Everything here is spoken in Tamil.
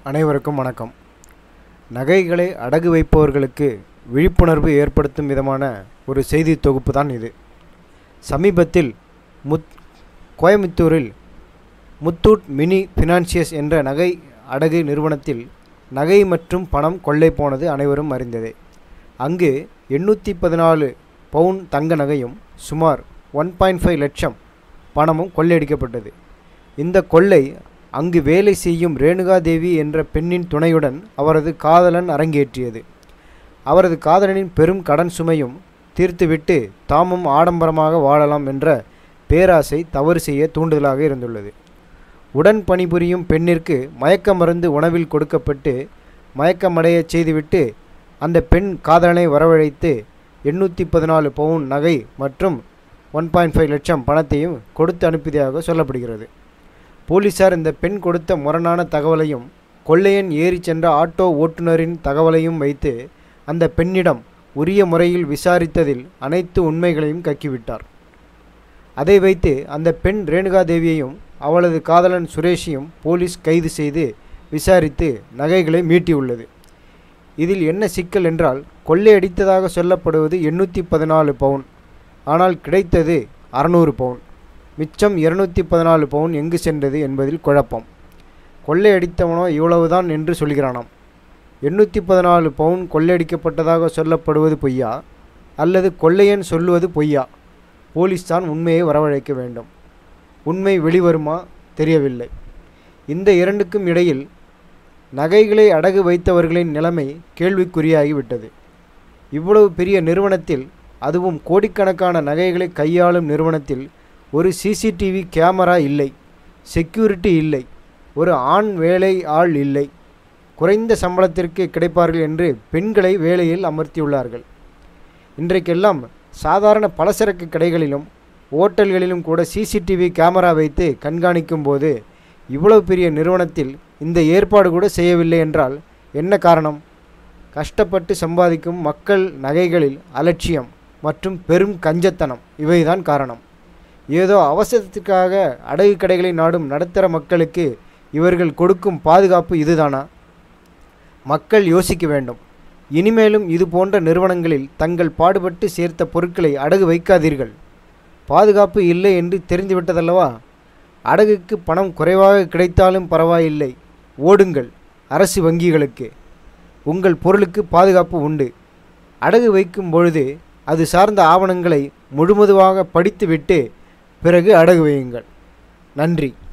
அனைவருக்கும் வணக்கம் நகைகளை அடகு வைப்பவர்களுக்கு விழிப்புணர்வு ஏற்படுத்தும் விதமான ஒரு செய்தி தொகுப்பு தான் இது சமீபத்தில் முத் கோயம்புத்தூரில் முத்தூட் மினி ஃபினான்சியஸ் என்ற நகை அடகு நிறுவனத்தில் நகை மற்றும் பணம் கொள்ளை போனது அனைவரும் அறிந்ததே அங்கு எண்ணூற்றி பதினாலு பவுன் தங்க நகையும் சுமார் ஒன் பாயிண்ட் ஃபைவ் லட்சம் பணமும் கொள்ளையடிக்கப்பட்டது இந்த கொள்ளை அங்கு வேலை செய்யும் ரேணுகாதேவி என்ற பெண்ணின் துணையுடன் அவரது காதலன் அரங்கேற்றியது அவரது காதலனின் பெரும் கடன் சுமையும் தீர்த்துவிட்டு தாமும் ஆடம்பரமாக வாழலாம் என்ற பேராசை தவறு செய்ய தூண்டுதலாக இருந்துள்ளது உடன் பணிபுரியும் பெண்ணிற்கு மயக்க மருந்து உணவில் கொடுக்கப்பட்டு மயக்கமடையச் செய்துவிட்டு அந்த பெண் காதலனை வரவழைத்து எண்ணூற்றி பதினாலு பவுன் நகை மற்றும் ஒன் பாயிண்ட் ஃபைவ் லட்சம் பணத்தையும் கொடுத்து அனுப்பியதாக சொல்லப்படுகிறது போலீசார் இந்த பெண் கொடுத்த முரணான தகவலையும் கொள்ளையன் ஏறிச் சென்ற ஆட்டோ ஓட்டுநரின் தகவலையும் வைத்து அந்த பெண்ணிடம் உரிய முறையில் விசாரித்ததில் அனைத்து உண்மைகளையும் கக்கிவிட்டார் அதை வைத்து அந்த பெண் ரேணுகாதேவியையும் அவளது காதலன் சுரேஷையும் போலீஸ் கைது செய்து விசாரித்து நகைகளை மீட்டியுள்ளது இதில் என்ன சிக்கல் என்றால் கொள்ளையடித்ததாக சொல்லப்படுவது எண்ணூற்றி பதினாலு பவுன் ஆனால் கிடைத்தது அறநூறு பவுன் மிச்சம் இருநூற்றி பதினாலு பவுன் எங்கு சென்றது என்பதில் குழப்பம் கொள்ளையடித்தவனோ இவ்வளவுதான் என்று சொல்கிறானாம் எண்ணூற்றி பதினாலு பவுன் கொள்ளையடிக்கப்பட்டதாக சொல்லப்படுவது பொய்யா அல்லது கொள்ளையன் சொல்லுவது பொய்யா போலீஸ் தான் உண்மையை வரவழைக்க வேண்டும் உண்மை வெளிவருமா தெரியவில்லை இந்த இரண்டுக்கும் இடையில் நகைகளை அடகு வைத்தவர்களின் நிலைமை கேள்விக்குறியாகிவிட்டது இவ்வளவு பெரிய நிறுவனத்தில் அதுவும் கோடிக்கணக்கான நகைகளை கையாளும் நிறுவனத்தில் ஒரு சிசிடிவி கேமரா இல்லை செக்யூரிட்டி இல்லை ஒரு ஆண் வேலை ஆள் இல்லை குறைந்த சம்பளத்திற்கு கிடைப்பார்கள் என்று பெண்களை வேலையில் அமர்த்தியுள்ளார்கள் இன்றைக்கெல்லாம் சாதாரண பலசரக்கு கடைகளிலும் ஓட்டல்களிலும் கூட சிசிடிவி கேமரா வைத்து கண்காணிக்கும் போது இவ்வளவு பெரிய நிறுவனத்தில் இந்த ஏற்பாடு கூட செய்யவில்லை என்றால் என்ன காரணம் கஷ்டப்பட்டு சம்பாதிக்கும் மக்கள் நகைகளில் அலட்சியம் மற்றும் பெரும் கஞ்சத்தனம் இவைதான் காரணம் ஏதோ அவசரத்துக்காக அடகு கடைகளை நாடும் நடுத்தர மக்களுக்கு இவர்கள் கொடுக்கும் பாதுகாப்பு இதுதானா மக்கள் யோசிக்க வேண்டும் இனிமேலும் இது போன்ற நிறுவனங்களில் தங்கள் பாடுபட்டு சேர்த்த பொருட்களை அடகு வைக்காதீர்கள் பாதுகாப்பு இல்லை என்று தெரிந்துவிட்டதல்லவா அடகுக்கு பணம் குறைவாக கிடைத்தாலும் பரவாயில்லை ஓடுங்கள் அரசு வங்கிகளுக்கு உங்கள் பொருளுக்கு பாதுகாப்பு உண்டு அடகு வைக்கும் பொழுது அது சார்ந்த ஆவணங்களை முழுவதுமாக படித்துவிட்டு பிறகு அடகு வையுங்கள் நன்றி